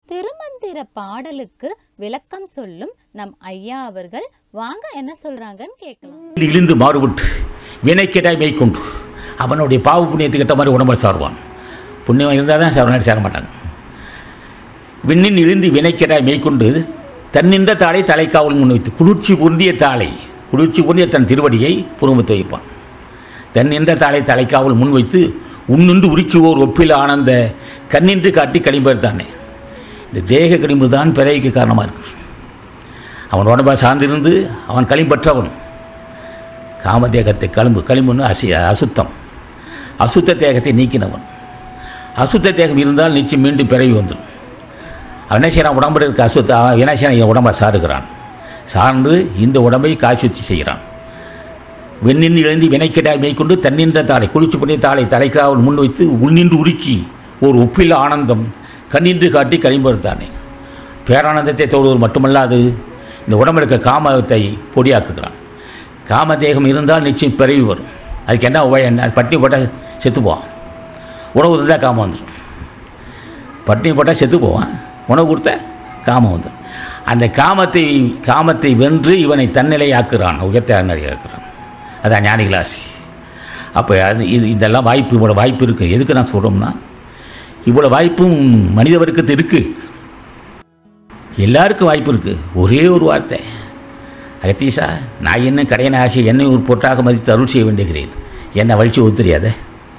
திருமந்திர பாடலுக்கு விளக்கம் சொல்லும் நம் ஐயா அவர்கள் வாங்க என்ன சொல்றாங்கன்னு கேட்கலாம் இழிந்து மாறுபட்டு வினைக்கிடாய் மேய்க்கொண்டு அவனுடைய பாவ புண்ணியத்துக்கிட்ட மாதிரி உடம்பை சாருவான் புண்ணியம் இருந்தால் தான் சரணாடி சேர மாட்டாங்க விண்ணின் இழிந்து வினைக்கிடாய் மேய்க்கொண்டு தன்னின்ற தாளை தலைக்காவல் முன்வைத்து குளிர்ச்சி பொருந்திய தாளை குளிர்ச்சி பொருந்திய தன் திருவடியை புறமுத்து வைப்பான் தன்னின்ற தாளை தலைக்காவல் முன்வைத்து உன்னின்று உருக்குவோர் ஒப்பில் ஆனந்த கண்ணின்று காட்டி களிம்பர் தானே இந்த தேக களிம்பு தான் பிறவிக்கு காரணமாக இருக்கு அவன் உடம்பை சார்ந்திருந்து அவன் களிம்பற்றவன் காமதேகத்தை களிம்பு களிம்புன்னு அசி அசுத்தம் அசுத்த தேகத்தை நீக்கினவன் அசுத்த தேகம் இருந்தால் நிச்சயம் மீண்டும் பிறவி வந்துடும் அவன் என்ன செய்கிறான் உடம்புல இருக்க அசுத்த அவன் என்ன செய்யறான் என் உடம்பை சாருகிறான் சார்ந்து இந்த உடம்பை காய்ச்சுத்தி செய்கிறான் வெண்ணின் இழந்து வினைக்கிடாய் மேற்கொண்டு தன்னின்ற தாளை குளிச்சு பண்ணிய தாளை தலைக்காவல் முன்வைத்து உள்நின்று உருக்கி ஒரு ஒப்பில் ஆனந்தம் கண்ணின்று காட்டி களிம்பறுத்தானே பேரானந்தத்தை தொடுவது மட்டுமல்லாது இந்த உடம்பெடுக்க காமத்தை பொடியாக்குகிறான் காமதேகம் இருந்தால் நிச்சயம் பிறவி வரும் அதுக்கு என்ன உபாயம் என்ன அது பட்டினி போட்டால் செத்து போவான் உணவு இருந்தால் காமம் வந்துடும் பட்டினி போட்டால் செத்து போவான் உணவு கொடுத்தா காமம் வந்துடும் அந்த காமத்தை காமத்தை வென்று இவனை தன்னிலை ஆக்குறான் உயர்த்த ஆக்குறான் அதான் ஞானிகளாசி அப்போ அது இது இதெல்லாம் வாய்ப்பு இவ்வளோ வாய்ப்பு இருக்குது எதுக்கு நான் சொல்கிறோம்னா இவ்வளோ வாய்ப்பும் மனித வர்க்கத்து இருக்குது எல்லாருக்கும் வாய்ப்பு இருக்குது ஒரே ஒரு வார்த்தை அகத்தீசா நான் என்ன கடையனாகி என்னை ஒரு பொட்டாக மதித்து அருள் செய்ய வேண்டுகிறேன் என்னை வழிச்சு ஒத்துறியாத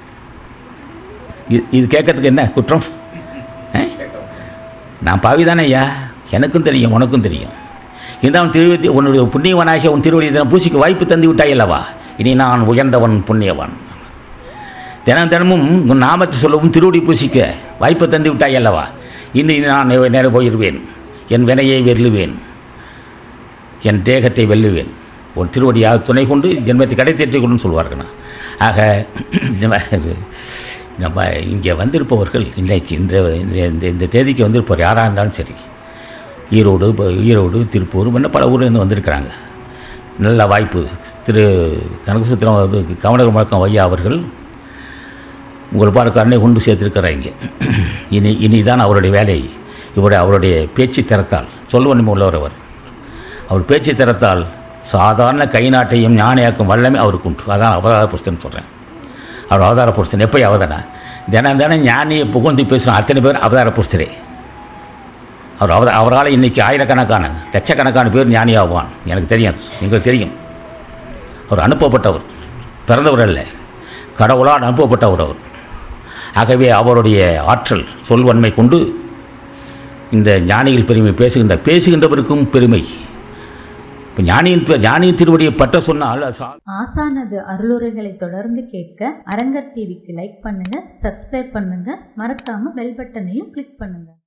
இது இது கேட்கறதுக்கு என்ன குற்றம் ஆ? நான் பாவி தானே ஐயா எனக்கும் தெரியும் உனக்கும் தெரியும் இருந்தாலும் திருவதி உன்னுடைய புண்ணியவனாகிய உன் திருவடி தினம் பூசிக்கு வாய்ப்பு தந்து விட்டாய் அல்லவா இனி நான் உயர்ந்தவன் புண்ணியவன் தினம் தினமும் உன் நாமத்தை சொல்லவும் திருவடி பூசிக்க வாய்ப்பை தந்து விட்டாய் அல்லவா இனி நான் நேரம் போயிடுவேன் என் வினையை வெல்லுவேன் என் தேகத்தை வெல்லுவேன் ஒரு திருவடியாக துணை கொண்டு ஜென்மத்தை கடை தேற்றிக் கொண்டு சொல்வார்கள் ஆக நம்ம- நம்ம இங்கே வந்திருப்பவர்கள் இன்றைக்கு இந்த இந்த- இந்த இந்த தேதிக்கு வந்திருப்பவர் யாராக இருந்தாலும் சரி ஈரோடு இப்போ ஈரோடு திருப்பூர் இன்னும் பல ஊர்லேருந்து வந்திருக்கிறாங்க நல்ல வாய்ப்பு திரு கனகசூத்திரம் அது கவனர் முழக்கம் ஐயா அவர்கள் உங்கள் பார்க்க அன்னை கொண்டு சேர்த்திருக்கிறாங்க இனி இனிதான் அவருடைய வேலை இவருடைய அவருடைய பேச்சு திறத்தால் சொல்வன்மை உள்ளவர் அவர் அவர் பேச்சு திறத்தால் சாதாரண கை நாட்டையும் ஞானியாக்கும் வல்லமை அவருக்கு உண்டு அதான் அவதார புருஷன் சொல்கிறேன் அவர் அவதார புருஷன் எப்போ அவதாரம் தினம் தினம் ஞானியை புகழ்ந்து பேசுகிறோம் அத்தனை பேர் அவதார புருஷரே அவர் அவத அவரால் இன்றைக்கி ஆயிரக்கணக்கான லட்சக்கணக்கான பேர் ஞானியாகுவான் எனக்கு தெரியும் எங்களுக்கு தெரியும் அவர் அனுப்பப்பட்டவர் பிறந்தவர் அல்ல கடவுளால் அனுப்பப்பட்டவர் அவர் ஆகவே அவருடைய ஆற்றல் சொல்வன்மை கொண்டு இந்த ஞானிகள் பெருமை பேசுகின்ற பேசுகின்றவருக்கும் பெருமை இப்போ ஞானியின் பெ- ஞானியின் திருவடியை பற்ற சொன்னால் அது சா- ஆசானது அருளுரைகளை தொடர்ந்து கேட்க அரங்கர் டிவிக்கு லைக் பண்ணுங்க சப்ஸ்கிரைப் பண்ணுங்க மறக்காம பெல் பட்டனையும் கிளிக் பண்ணுங்க